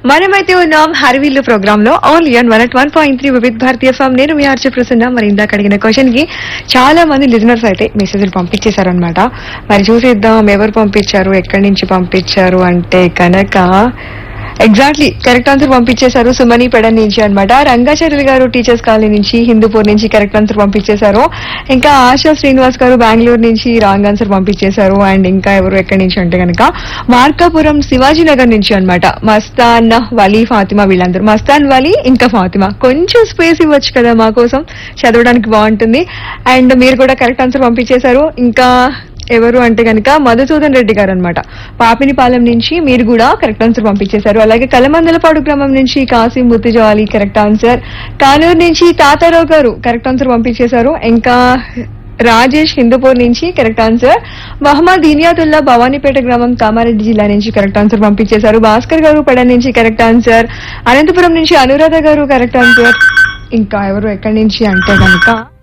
మనమైతే ఉన్నాం హరివిల్లు ప్రోగ్రామ్ లో only on one one point three Vividh Bharatiya form నేను మీ ఆర్చే ప్రసన్న మరి ఇందాక అడిగిన క్వశ్చన్ కి చాలా మంది లిజనర్స్ అయితే మెసేజ్లు పంపించేశారనమాట మరి చూసేద్దాం ఎవరు పంపించారు ఎక్కడి నుంచి పంపించారు అంటే కనుక ఎగ్జాక్ట్లీ కరెక్ట్ ఆన్సర్ పంపించేశారు సుమని పెడ నుంచి అనమాట రంగాచార్యులు గారు టీచర్స్ కాలనీ నుంచి హిందూపూర్ నుంచి కరెక్ట్ ఆన్సర్ పంపించేశారు ఇంకా ఆశా శ్రీనివాస్ గారు బెంగళూరు నుంచి రాంగ్ ఆన్సర్ పంపించేశారు అండ్ ఇంకా ఎవరు ఎక్కడి నుంచి అంటే కనుక మార్కాపురం శివాజీ నగర్ నుంచి అన్నమాట మస్తాన్ వలీ ఫాతిమా వీళ్ళందరూ మస్తాన్ వలీ ఇంకా ఫాతిమా కొంచెం స్పేస్ ఇవ్వచ్చు కదా మా కోసం చదవడానికి బాగుంటుంది అండ్ మీరు కూడా కరెక్ట్ ఆన్సర్ పంపించేశారు ఇంకా ఎవరు అంటే కనుక మధుసూదన్ రెడ్డి గారు అనమాట పాపినిపాలెం నుంచి మీరు కూడా కరెక్ట్ ఆన్సర్ పంపించేశారు అలాగే కలమందలపాడు గ్రామం నుంచి కాసిం ముత్తుజవాలి కరెక్ట్ ఆన్సర్ కానూరు నుంచి తాతారావు గారు కరెక్ట్ ఆన్సర్ పంపించేశారు ఇంకా రాజేష్ హిందూపూర్ నుంచి కరెక్ట్ ఆన్సర్ మహమ్మద్ ఇనియాతుల్లా భవానీపేట గ్రామం కామారెడ్డి జిల్లా నుంచి కరెక్ట్ ఆన్సర్ పంపించేశారు భాస్కర్ గారు పెడ నుంచి కరెక్ట్ ఆన్సర్ అనంతపురం నుంచి అనురాధ గారు కరెక్ట్ ఆన్సర్ ఇంకా ఎవరు ఎక్కడి నుంచి అంటే కనుక